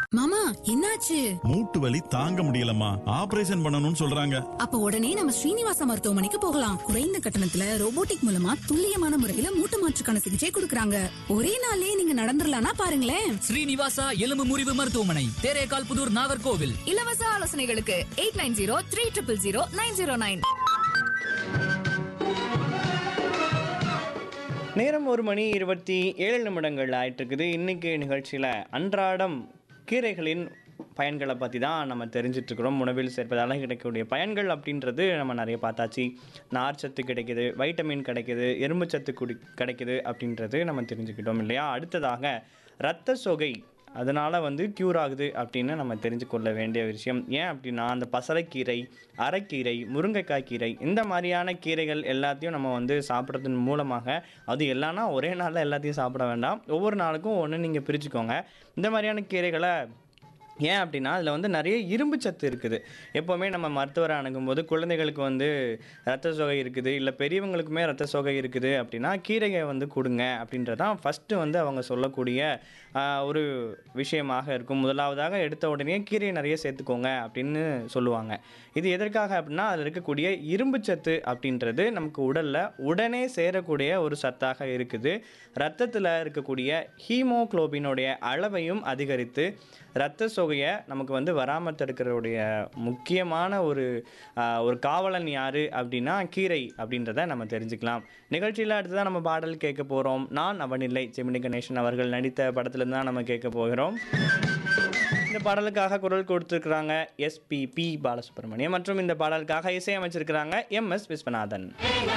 மாமா என்னாச்சு மூட்டு வலி தாங்க முடியலம்மா ஆபரேஷன் பண்ணணும்னு சொல்றாங்க அப்ப உடனே நம்ம ஸ்ரீனிவாச மருத்துவமனைக்கு போகலாம் குறைந்த கட்டணத்துல ரோபோட்டிக் மூலமா துல்லியமான முறையில மூட்டு மாற்றுக்கான சிகிச்சை கொடுக்கறாங்க ஒரே நாள்லயே நீங்க நடந்துடலாம்னா பாருங்களேன் ஸ்ரீனிவாசா எலும்பு முறிவு மருத்துவமனை தேரேகால் புதூர் நாகர்கோவில் இலவச ஆலோசனைகளுக்கு eight nine zero three triple zero nine zero nine நேரம் ஒரு மணி இருபத்தி ஏழு நிமிடங்கள் ஆயிட்டு இருக்குது இன்னைக்கு நிகழ்ச்சியில் அன்றாடம் கீரைகளின் பயன்களை பற்றி தான் நம்ம தெரிஞ்சிட்டு இருக்கிறோம் உணவில் சேர்ப்பதால் கிடைக்கக்கூடிய பயன்கள் அப்படின்றது நம்ம நிறைய பார்த்தாச்சு நார்ச்சத்து கிடைக்குது வைட்டமின் கிடைக்குது எறும்புச்சத்து குடி கிடைக்குது அப்படின்றது நம்ம தெரிஞ்சுக்கிட்டோம் இல்லையா அடுத்ததாக இரத்த சொகை அதனால் வந்து க்யூர் ஆகுது அப்படின்னு நம்ம தெரிஞ்சு கொள்ள வேண்டிய விஷயம் ஏன் அப்படின்னா அந்த பசலைக்கீரை அரைக்கீரை முருங்கைக்காய் கீரை இந்த மாதிரியான கீரைகள் எல்லாத்தையும் நம்ம வந்து சாப்பிட்றதன் மூலமாக அது எல்லாம்னா ஒரே நாளில் எல்லாத்தையும் சாப்பிட வேண்டாம் ஒவ்வொரு நாளுக்கும் ஒன்று நீங்கள் பிரிச்சுக்கோங்க இந்த மாதிரியான கீரைகளை ஏன் அப்படின்னா அதில் வந்து நிறைய இரும்பு சத்து இருக்குது எப்போவுமே நம்ம மருத்துவரை அணுகும்போது குழந்தைகளுக்கு வந்து ரத்த சோகை இருக்குது இல்லை பெரியவங்களுக்குமே ரத்த சோகை இருக்குது அப்படின்னா கீரையை வந்து கொடுங்க அப்படின்றதான் ஃபஸ்ட்டு வந்து அவங்க சொல்லக்கூடிய ஆஹ், ஒரு விஷயமாக இருக்கும் முதலாவதாக எடுத்த உடனே கீரையை நிறைய சேர்த்துக்கோங்க அப்படின்னு சொல்லுவாங்க இது எதற்காக அப்படின்னா அதில் இருக்கக்கூடிய இரும்பு சத்து அப்படின்றது நமக்கு உடலில் உடனே சேரக்கூடிய ஒரு சத்தாக இருக்குது ரத்தத்தில் இருக்கக்கூடிய ஹீமோகுளோபினுடைய அளவையும் அதிகரித்து இரத்த சோகையை நமக்கு வந்து வராமல் தடுக்கிறவுடைய முக்கியமான ஒரு ஆஹ், ஒரு காவலன் யார் அப்படின்னா கீரை அப்படின்றத நம்ம தெரிஞ்சுக்கலாம் நிகழ்ச்சியில் அடுத்ததான் நம்ம பாடல் கேட்க போகிறோம் நான் அவனில்லை ஜெமினி கணேசன் அவர்கள் நடித்த படத்துலேருந்து தான் நம்ம கேட்க போகிறோம் இந்த பாடலுக்காக குரல் கொடுத்துருக்குறாங்க எஸ்பிபி பாலசுப்ரமணியம் மற்றும் இந்த பாடலுக்காக இசையமைச்சிருக்கிறாங்க எம் எஸ் விஸ்வநாதன்